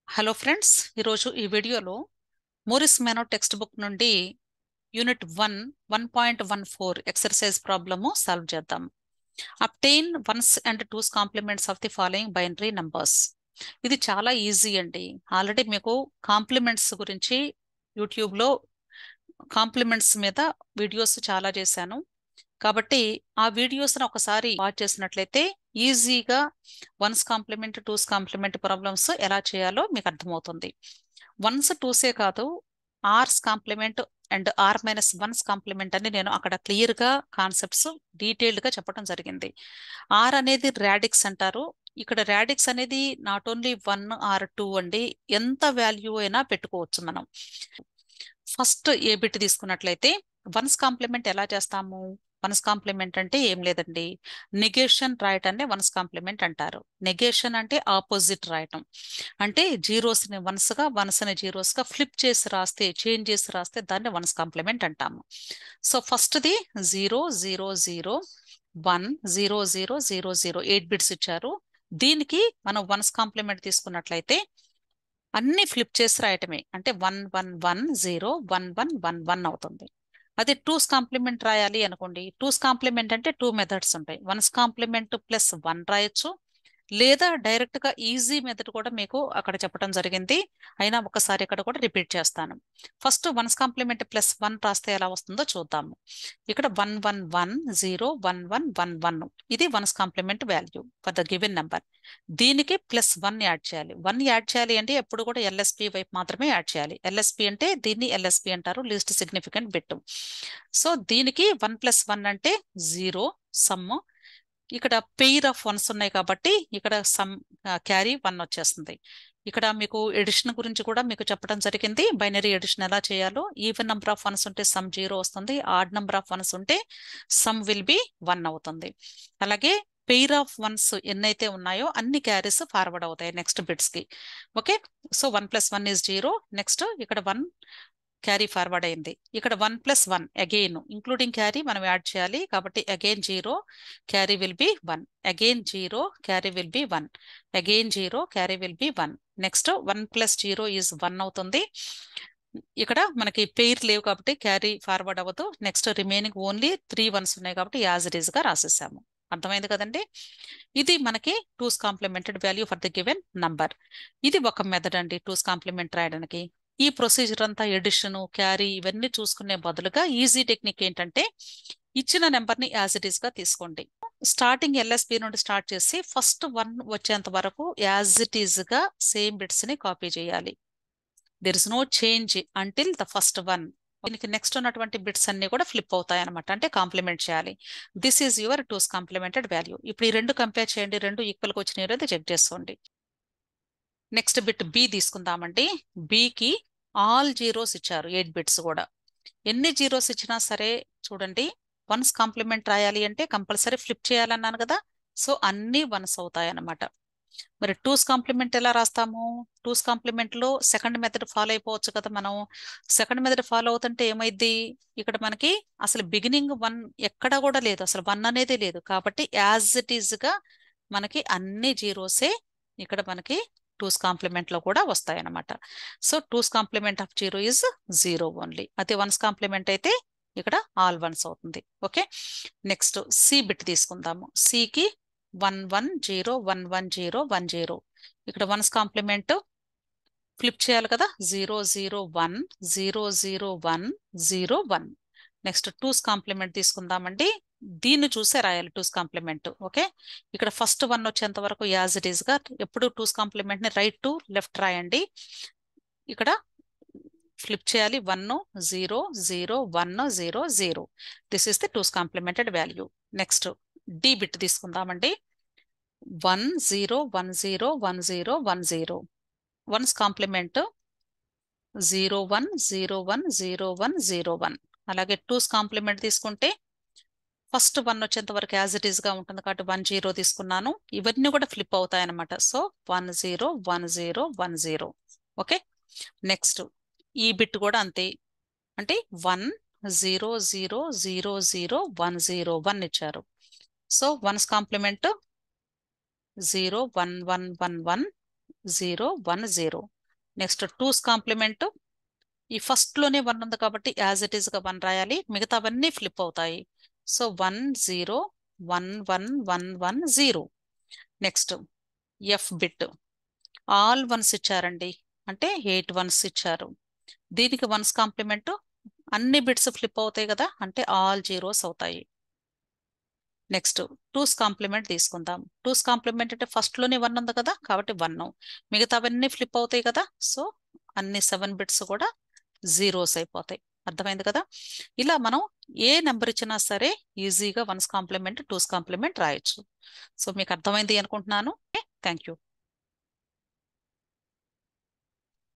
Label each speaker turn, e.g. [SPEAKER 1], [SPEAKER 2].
[SPEAKER 1] hello friends ఈరోజు ఈ వీడియోలో మోరిస్ మెనో టెక్స్ట్ బుక్ నుండి unit one one point one four exercise problem solve చేద్దాం obtain one's and two's complements of the following binary numbers ఇది చాలా easy అండి already మీకు కాంప్లిమెంట్స్ గురించి యూట్యూబ్లో కాంప్లిమెంట్స్ మీద వీడియోస్ చాలా చేశాను కాబట్టి ఆ వీడియోస్ని ఒకసారి వాచ్ చేసినట్లయితే ఈజీగా one's complement two's complement problems ఎలా చేయాలో మీకు అర్థమవుతుంది వన్స్ టూసే కాదు r's complement and r minus one's complement అని నేను అక్కడ క్లియర్గా కాన్సెప్ట్స్ డీటెయిల్డ్గా చెప్పడం జరిగింది ఆర్ అనేది రాడిక్స్ అంటారు ఇక్కడ రాడిక్స్ అనేది not only one or two అండి ఎంత వాల్యూ అయినా పెట్టుకోవచ్చు మనం ఫస్ట్ ఏ బిట్ తీసుకున్నట్లయితే వన్స్ కాంప్లిమెంట్ ఎలా చేస్తాము వన్స్ కాంప్లిమెంట్ అంటే ఏం లేదండి నెగేషన్ రాయటాన్ని వన్స్ కాంప్లిమెంట్ అంటారు నెగేషన్ అంటే ఆపోజిట్ రాయటం అంటే జీరోస్ని వన్స్గా వన్స్ని జీరోస్గా ఫ్లిప్ చేసి రాస్తే చేంజ్ చేసి రాస్తే దాన్ని వన్స్ కాంప్లిమెంట్ అంటాము సో ఫస్ట్ది zero zero zero one zero zero zero zero eight bits ఇచ్చారు దీనికి మనం వన్స్ కాంప్లిమెంట్ తీసుకున్నట్లయితే అన్ని ఫ్లిప్ చేసి రాయటమే అంటే one one one zero one one one one అవుతుంది అదే టూస్ కాంప్లిమెంట్ రాయాలి అనుకోండి టూస్ కాంప్లిమెంట్ అంటే టూ మెథడ్స్ ఉంటాయి వన్స్ కాంప్లిమెంట్ ప్లస్ వన్ రాయొచ్చు లేదా డైరెక్ట్ గా ఈజీ మెథడ్ కూడా మీకు అక్కడ చెప్పడం జరిగింది అయినా ఒకసారి ఇక్కడ కూడా రిపీట్ చేస్తాను first one's complement plus one రాస్తే ఎలా వస్తుందో చూద్దాము ఇక్కడ one one one zero one one one one ఇది one's complement value for the given number దీనికి ప్లస్ వన్ యాడ్ చేయాలి వన్ యాడ్ చేయాలి అంటే ఎప్పుడు కూడా ఎల్ఎస్పి వైపు మాత్రమే యాడ్ చేయాలి ఎల్ఎస్పి అంటే దీన్ని ఎల్ఎస్పి అంటారు లీస్ట్ సిగ్నిఫికెంట్ బిట్ సో దీనికి వన్ ప్లస్ వన్ అంటే జీరో సమ్ ఇక్కడ పెయిర్ ఆఫ్ వన్స్ ఉన్నాయి కాబట్టి ఇక్కడ సమ్ క్యారీ వన్ వచ్చేస్తుంది ఇక్కడ మీకు ఎడిషన్ గురించి కూడా మీకు చెప్పడం జరిగింది బైనరీ ఎడిషన్ ఎలా చేయాలో ఈవెన్ నెంబర్ ఆఫ్ వన్స్ ఉంటే సమ్ జీరో వస్తుంది ఆడ్ నెంబర్ ఆఫ్ వన్స్ ఉంటే సమ్ విల్ బి వన్ అవుతుంది అలాగే పెయిర్ ఆఫ్ వన్స్ ఎన్నైతే ఉన్నాయో అన్ని క్యారీస్ ఫార్వర్డ్ అవుతాయి నెక్స్ట్ బిట్స్ కి okay so one plus one is zero next ఇక్కడ వన్ క్యారీ ఫార్వర్డ్ అయింది ఇక్కడ one plus one again including carry మనం యాడ్ చేయాలి కాబట్టి again zero carry will be one again zero carry will be one again zero carry will be one next one plus zero is one అవుతుంది ఇక్కడ మనకి pair లేవు కాబట్టి carry forward అవ్వదు next remaining only three ones ఉన్నాయి కాబట్టి as it is గా రాసేసాము అర్థమైంది కదండి ఇది మనకి two's complemented value for the given number ఇది ఒక మెథడ్ అండి టూస్ కాంప్లిమెంట్ రాయడానికి ఈ ప్రొసీజర్ అంతా ఎడిషన్ క్యారీ ఇవన్నీ చూసుకునే బదులుగా ఈజీ టెక్నిక్ ఏంటంటే ఇచ్చిన నెంబర్ని యాజ్ ఇట్ ఈస్ గా తీసుకోండి స్టార్టింగ్ ఎల్ఎస్పి నుండి స్టార్ట్ చేసి ఫస్ట్ వన్ వచ్చేంత వరకు యాజ్ ఇట్ ఈస్ గా సేమ్ బిట్స్ ని కాపీ చేయాలి there is no change until the first one దీనికి నెక్స్ట్ ఉన్నటువంటి బిట్స్ అన్ని కూడా ఫ్లిప్ అవుతాయి అనమాట అంటే కాంప్లిమెంట్ చేయాలి this is your two's complemented value ఇప్పుడు ఈ రెండు కంపేర్ చేయండి రెండు ఈక్వల్ గా వచ్చినాయి లేదా చెక్ చేసుకోండి నెక్స్ట్ బిట్ బి తీసుకుందామండి బికి ఆల్ జీరోస్ ఇచ్చారు ఎయిట్ బిట్స్ కూడా ఎన్ని జీరోస్ ఇచ్చినా సరే చూడండి వన్స్ కాంప్లిమెంట్ రాయాలి అంటే కంపల్సరీ ఫ్లిప్ చేయాలన్నాను కదా సో అన్ని వన్స్ అవుతాయి అన్నమాట మరి టూస్ కాంప్లిమెంట్ ఎలా రాస్తాము టూస్ కాంప్లిమెంట్ లో సెకండ్ మెథడ్ ఫాలో అయిపోవచ్చు కదా మనం సెకండ్ మెథడ్ ఫాలో అవుతుంటే ఏమైంది ఇక్కడ మనకి అసలు బిగినింగ్ వన్ ఎక్కడ కూడా లేదు అసలు వన్ అనేది లేదు కాబట్టి యాజ్ ఇట్ ఈజ్ గా మనకి అన్ని జీరోసే ఇక్కడ మనకి టూస్ కాంప్లిమెంట్ లో కూడా వస్తాయి అన్నమాట so two's complement of zero is zero only అదే వన్స్ కాంప్లిమెంట్ అయితే ఇక్కడ ఆల్ వన్స్ అవుతుంది ఓకే నెక్స్ట్ సి బిట్ తీసుకుందాము సికి one one zero one one zero one zero ఇక్కడ వన్స్ కాంప్లిమెంట్ ఫ్లిప్ చేయాలి కదా zero zero one zero zero one zero one next two's complement తీసుకుందామండి దీన్ని చూసే రాయాలి టూస్ కాంప్లిమెంట్ ఓకే ఇక్కడ ఫస్ట్ వన్ వచ్చేంత వరకు యాజ్ ఇట్ ఈస్ గా ఎప్పుడు టూస్ కాంప్లిమెంట్ ని రైట్ టు లెఫ్ట్ రాయండి ఇక్కడ ఫ్లిప్ చేయాలి one zero zero one zero zero this is the two's complemented value next D bit తీసుకుందామండి one zero one zero one zero one zero one's complement zero one zero one zero one zero one అలాగే two's complement తీసుకుంటే first one వచ్చేంత వరకు as it is గా ఉంటుంది కాబట్టి one zero తీసుకున్నాను ఇవన్నీ కూడా ఫ్లిప్ అవుతాయి అనమాట so one zero one zero one zero okay next E bit కూడా అంతే అంటే one zero zero zero zero one zero one ఇచ్చారు so one's complement zero one one one one zero one zero next two's complement ఈ first లోనే one ఉంది కాబట్టి as it is గా one రాయాలి మిగతావన్నీ ఫ్లిప్ అవుతాయి so one zero one one one one zero next F bit all ones ఇచ్చారండి అంటే ఎయిట్ వన్స్ ఇచ్చారు దీనికి వన్స్ కాంప్లిమెంట్ అన్ని బిట్స్ ఫ్లిప్ అవుతాయి కదా అంటే ఆల్ జీరోస్ అవుతాయి నెక్స్ట్ టూస్ కాంప్లిమెంట్ తీసుకుందాం టూస్ కాంప్లిమెంట్ అంటే ఫస్ట్ లోనే వన్ ఉంది కదా కాబట్టి వన్ మిగతావన్నీ ఫ్లిప్ అవుతాయి కదా సో అన్ని సెవెన్ బిట్స్ కూడా జీరోస్ అయిపోతాయి అర్థమైంది కదా ఇలా మనం ఏ నెంబర్ ఇచ్చినా సరే ఈజీగా వన్స్ కాంప్లిమెంట్ టూస్ కాంప్లిమెంట్ రాయొచ్చు సో మీకు అర్థమైంది అనుకుంటున్నాను థ్యాంక్ యూ